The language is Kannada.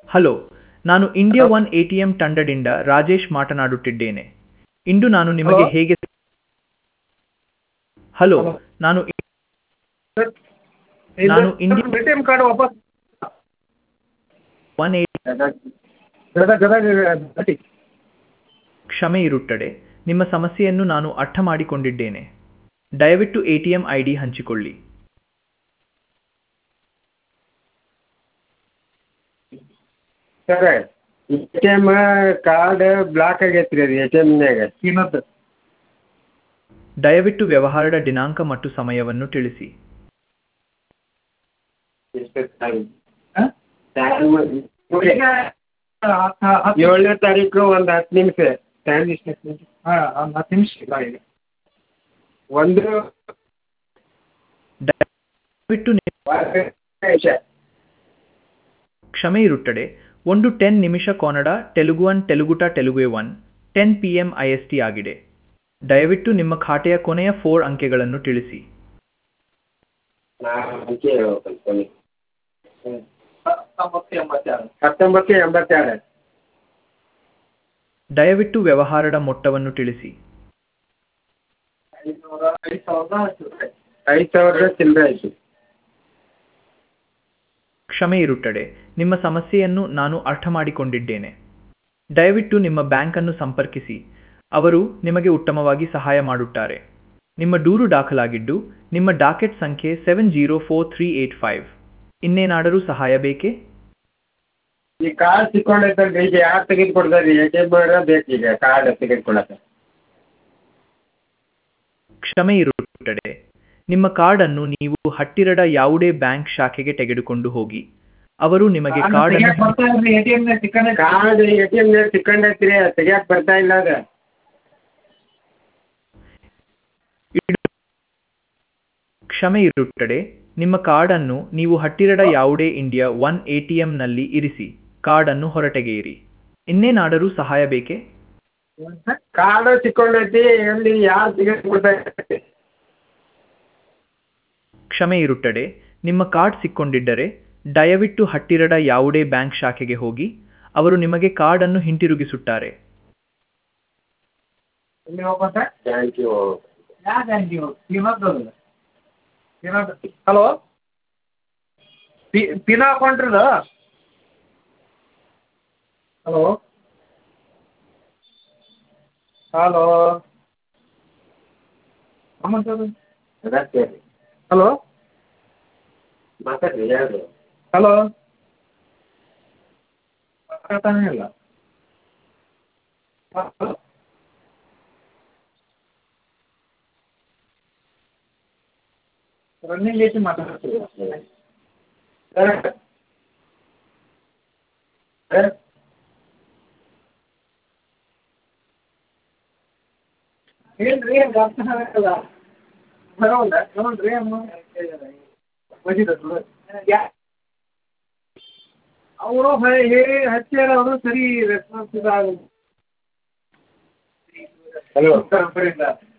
ಹಲೋ ನಾನು India one A T M ತಂಡದಿಂದ ರಾಜೇಶ್ ಮಾತನಾಡುತ್ತಿದ್ದೇನೆ ಇಂದು ನಾನು ನಿಮಗೆ Hello? ಹೇಗೆ ಹಲೋ Hello. ನಾನು ಸರ್ ನಾನು ಇದು India- A T M card ವಾಪಸ್ ಒನ್ ಏ ಗದಗ ಗದಗ ಬಟ್ಟಿ ಕ್ಷಮೆ ಇರುತ್ತದೆ ನಿಮ್ಮ ಸಮಸ್ಯೆಯನ್ನು ನಾನು ಅರ್ಥ ಮಾಡಿಕೊಂಡಿದ್ದೇನೆ ದಯವಿಟ್ಟು A T M I D ಹಂಚಿಕೊಳ್ಳಿ sir A T M card block ಆಗೈತೆ ರೀ ಅದು ಎ ಟಿ ಎಮ್ನ್ಯಾಗ ಇನ್ನೊಂದು ದಯವಿಟ್ಟು ವ್ಯವಹಾರದ ದಿನಾಂಕ ಮತ್ತು ಸಮಯವನ್ನು ತಿಳಿಸಿ ಎಷ್ಟು ಟೈಮ್ ಹಾಂ ಟೈಮ್ ಹತ್ತು ಏಳನೇ ತಾರೀಕು ಒಂದು ಹತ್ತು ನಿಮಿಷ ಟೈಮ್ ಎಷ್ಟು ಹಾಂ ಒಂದು ಹತ್ತು ನಿಮಿಷ ಇಲ್ಲ ಈಗ ಒಂದು ದಯವಿಟ್ಟು ನಿ- ನಿಮಿಷ ಕ್ಷಮೆ ಇರುತ್ತದೆ ಒಂದು ಟೆನ್ ನಿಮಿಷ ಕನ್ನಡ ತೆಲುಗು ಒನ್ ತೆಲುಗುಟ Telugu one ten P M I S T ಆಗಿದೆ ದಯವಿಟ್ಟು ನಿಮ್ಮ ಖಾತೆಯ ಕೊನೆಯ ಫೋರ್ ಅಂಕೆಗಳನ್ನು ತಿಳಿಸಿ ನಾನು ಅಂಕೆ ಹೇಳ್ಬೇಕಂತ ಕೊನೆ. ಹತ್ತೊಂಬತ್ತು ಎಂಬತ್ತೆರಡು ಹತ್ತೊಂಬತ್ತು ಎಂಬತ್ತೆರಡು ದಯವಿಟ್ಟು ವ್ಯವಹಾರದ ಮೊತ್ತವನ್ನು ತಿಳಿಸಿ ಐನೂರ ಐದು ಸಾವಿರದ ಚಿಲ್ಲರೆ. ಐದು ಸಾವಿರದ ಚಿಲ್ಲರೆ ಆಯಿತು ಕ್ಷಮೆ ಇರುತ್ತದೆ ನಿಮ್ಮ ಸಮಸ್ಯೆಯನ್ನು ನಾನು ಅರ್ಥ ಮಾಡಿಕೊಂಡಿದ್ದೇನೆ ದಯವಿಟ್ಟು ನಿಮ್ಮ ಬ್ಯಾಂಕನ್ನು ಸಂಪರ್ಕಿಸಿ ಅವರು ನಿಮಗೆ ಉತ್ತಮವಾಗಿ ಸಹಾಯ ಮಾಡುತ್ತಾರೆ ನಿಮ್ಮ ದೂರು ದಾಖಲಾಗಿದ್ದು ನಿಮ್ಮ ಡಾಕೆಟ್ ಸಂಖ್ಯೆ seven zero four three eight five ಇನ್ನೇನಾದರೂ ಸಹಾಯ ಬೇಕೇ ಈ ಕಾರ್ಡ್ ಸಿಕ್ಕೊಂಡೈತಲ್ರಿ ಈಗ ಯಾರು ತೆಗೆದು ಕೊಡ್ತಾರೆ ಎ ಟಿ ಎಮ್ ಬೇಕು ಈಗ ಕಾರ್ಡ್ ತೆಗೆದುಕೊಳಕ್ಕೆ ಕ್ಷಮೆ ಇರುತ್ತದೆ ನಿಮ್ಮ ಕಾರ್ಡನ್ನು ನೀವು ಹತ್ತಿರದ ಯಾವುದೇ ಬ್ಯಾಂಕ್ ಶಾಖೆಗೆ ತೆಗೆದುಕೊಂಡು ಹೋಗಿ ಅವರು ನಿಮಗೆ ನಾನು ಕಾರ್ಡ್ ತೆಗಿಯಕ್ ಬರ್ತಾ ಇಲ್ರಿ ಎ ಟಿ ಎಮ್ ಸಿಕ್ಕಂಡೆ ಕಾರ್ಡ್ ಎ ಟಿ ಎಮ್ನ್ಯಾಗ ಸಿಕ್ಕೊಂಡೈತಿ ರೀ ತೆಗಿಯಕ್ಕೆ ಬರ್ತಾ ಇಲ್ಲ ಅದು ಕ್ಷಮೆ ಇರುತ್ತದೆ ನಿಮ್ಮ ಕಾರ್ಡನ್ನು ನೀವು ಹತ್ತಿರದ ಯಾವುದೇ ಇಂಡಿಯಾ ಒನ್ ಎ ಟಿ ಎಂನಲ್ಲಿ ಇರಿಸಿ ಕಾರ್ಡನ್ನು ಹೊರತೆಗೆಯಿರಿ ಇನ್ನೇನಾದರೂ ಸಹಾಯ ಬೇಕೇ ಕಾರ್ಡ್ ಸಿಕ್ಕೊಂಡೈತಿ ಎಲ್ಲಿ ಯಾರು ತೆಗೆದು ಕೊಡ್ತಾರೆ ಕ್ಷಮೆ ಇರುತ್ತದೆ ನಿಮ್ಮ ಕಾರ್ಡ್ ಸಿಕ್ಕೊಂಡಿದ್ದರೆ ದಯವಿಟ್ಟು ಹತ್ತಿರದ ಯಾವುದೇ ಬ್ಯಾಂಕ್ ಶಾಖೆಗೆ ಹೋಗಿ ಅವರು ನಿಮಗೆ ಕಾರ್ಡನ್ನು ಹಿಂತಿರುಗಿಸುತ್ತಾರೆ ಎಲ್ಲಿ ಹೋಗ್ಬೇಕ ಥ್ಯಾಂಕ್ ಯು ಯಾಕೆ ನೀವು ಇನ್ನೊಂದು ಇನ್ನೊಂದು ಹಲೋ ಪಿ ಪಿನ್ ಹಾಕೊಂಡ್ರದ ಹಲೋ ಹಲೋ ಅದಕ್ಕೆ ಹಲೋ ಮಾತಾಡ್ರಿ ಹೇಳ್ರಿ ಹಲೋ ಮಾತಾಡ್ತಾನೆ ಇಲ್ಲ ಹಲೋ ರನ್ನಿಂಗ್ ಐತಿ ಮಾತಾಡ್ತೀವಿ ಸರ್ ಸರ್ ಏನ್ರಿ ಅರ್ಥ ಆಗಲ್ಲ ಬರೋಲ್ಲ ನೋಡ್ರಿ ಅವರು ಹೇಳಿ ಹಚ್ಚಾರ ಅವರು ಸರಿ ರೆಸ್ಪಾನ್ಸ್ ಇಲ್ಲ ಹಲೋ ಕಂಪನಿಯಿಂದ